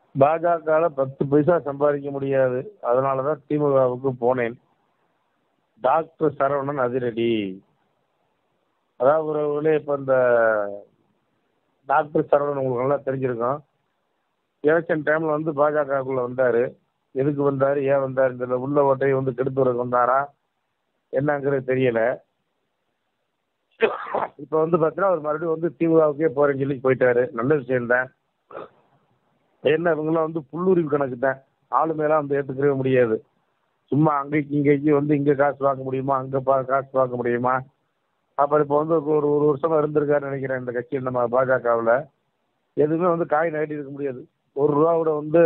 பாஜகல பத்து பைசா சம்பாதிக்க முடியாது அதனால தான் திமுகவுக்கு போனேன் டாக்டர் சரவணன் அதிரடி அதாவது உறவுகளே இப்போ இந்த டாக்டர் சரவணன் உங்களுக்கு நல்லா தெரிஞ்சிருக்கும் எலெக்ஷன் டைமில் வந்து பாஜகக்குள்ளே வந்தார் எதுக்கு வந்தார் ஏன் வந்தார் இந்த உள்ள ஓட்டையை வந்து கெடுத்து வரக்கு வந்தாரா என்னங்கிறது தெரியல இப்போ வந்து பார்த்தீங்கன்னா அவர் மறுபடியும் வந்து திமுகவுக்கே போகிறேன்னு சொல்லி போயிட்டாரு நல்ல விஷயம்தான் என்ன இவங்கெல்லாம் வந்து புல்லுரிவு கணக்கு தான் ஆளுமையெல்லாம் வந்து ஏற்றுக்கவே முடியாது சும்மா அங்கேக்கு இங்கேக்கு வந்து இங்கே காசு வாங்க முடியுமா அங்கே பா காசு வாங்க முடியுமா அப்புறம் இப்போ வந்து ஒரு ஒரு வருஷமா இருந்திருக்காருன்னு நினைக்கிறேன் இந்த கட்சியில் நம்ம பாஜகவில் எதுவுமே வந்து காய் நகட்டி இருக்க முடியாது ஒரு ரூபா கூட வந்து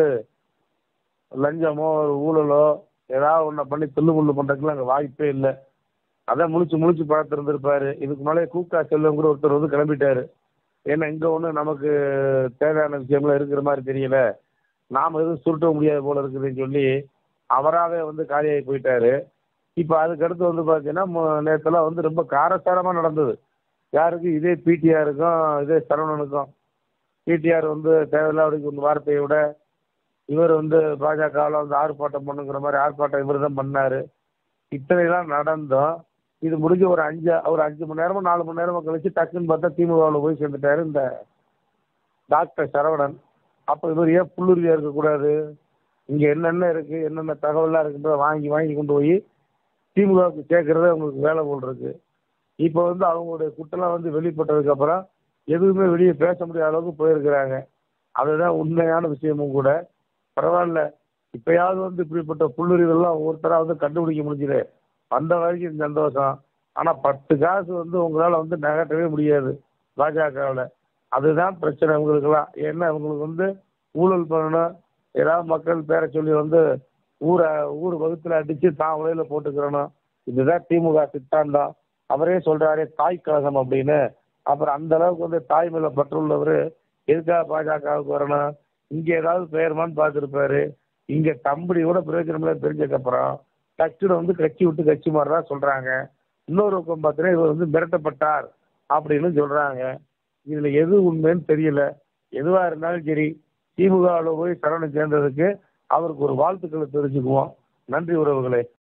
லஞ்சமோ ஒரு ஊழலோ ஏதாவது ஒன்றை பண்ணி தில்லு முள்ளு பண்ணுறதுக்குலாம் அங்கே வாய்ப்பே இல்லை அதான் முழிச்சு முழிச்சு பார்த்துருந்துருப்பாரு இதுக்கு மேலே கூக்கா செல்வம் கூட ஒருத்தர் வந்து கிளம்பிட்டாரு ஏன்னா இங்கே ஒன்றும் நமக்கு தேவையான விஷயம்லாம் இருக்கிற மாதிரி தெரியல நாம் எதுவும் சுருட்ட முடியாது போல இருக்குதுன்னு சொல்லி அவராகவே வந்து காலியாகி போயிட்டாரு இப்போ அதுக்கடுத்து வந்து பார்த்தீங்கன்னா நேற்றுலாம் வந்து ரொம்ப காரசாரமாக நடந்தது யாருக்கு இதே பிடிஆருக்கும் இதே சரவணனுக்கும் பிடிஆர் வந்து தேவையில்லாத ஒரு வார்த்தையை விட இவர் வந்து பாஜகவில் வந்து ஆர்ப்பாட்டம் பண்ணுங்கிற மாதிரி ஆர்ப்பாட்டம் இவர் தான் பண்ணார் இத்தனைலாம் நடந்தும் இது முடிஞ்ச ஒரு அஞ்சு ஒரு அஞ்சு மணி நேரமோ நாலு மணி நேரமோ கழிச்சு டக்குன்னு பார்த்தா திமுகவில் போய் சேர்ந்துட்டாரு இந்த டாக்டர் சரவணன் அப்போ இவர் ஏன் புல்லுருவியாக இருக்கக்கூடாது இங்கே என்னென்ன இருக்குது என்னென்ன தகவல்லாம் இருக்குன்றத வாங்கி வாங்கி கொண்டு போய் திமுகவுக்கு சேர்க்கறதே அவங்களுக்கு வேலை போல் இருக்கு இப்போ வந்து அவங்களுடைய குட்டெல்லாம் வந்து வெளிப்பட்டதுக்கப்புறம் எதுவுமே வெளியே பேச முடியாத அளவுக்கு போயிருக்கிறாங்க அதுதான் உண்மையான விஷயமும் கூட பரவாயில்ல இப்பயாவது வந்து இப்படிப்பட்ட புல்லுரிவெல்லாம் ஒவ்வொருத்தராக வந்து கண்டுபிடிக்க முடிஞ்சுது வந்த வரைக்கும் சந்தோஷம் ஆனால் பத்து காசு வந்து உங்களால் வந்து நகட்டவே முடியாது பாஜகவில் அதுதான் பிரச்சனை உங்களுக்கெல்லாம் ஏன்னா உங்களுக்கு வந்து ஊழல் பண்ணணும் ஏதாவது மக்கள் பேரை சொல்லி வந்து ஊரை ஊர் வகுத்தில் அடித்து தான் உலையில் போட்டுக்கிறணும் இதுதான் திமுக சித்தாந்தம் அவரே சொல்கிறாரே தாய் கழகம் அப்படின்னு அப்புறம் அந்த அளவுக்கு வந்து தாய் மேலே பற்றுள்ளவர் எதுக்காக பாஜகவுக்கு வரணும் இங்கே ஏதாவது பெயர்மான்னு பார்த்துருப்பாரு இங்கே தம்படி கூட பிரயோஜனமில்ல தெரிஞ்சதுக்கப்புறம் டக்குன்னு வந்து கட்சி விட்டு கட்சி மாதிரி தான் சொல்கிறாங்க இன்னொரு பக்கம் பார்த்தீங்கன்னா இவர் வந்து மிரட்டப்பட்டார் அப்படின்னு சொல்கிறாங்க இதில் எது உண்மைன்னு தெரியல எதுவாக இருந்தாலும் சரி திமுகவில் போய் சரவணன் சேர்ந்ததுக்கு அவருக்கு ஒரு வாழ்த்துக்களை தெரிஞ்சுக்குவோம் நன்றி உறவுகளே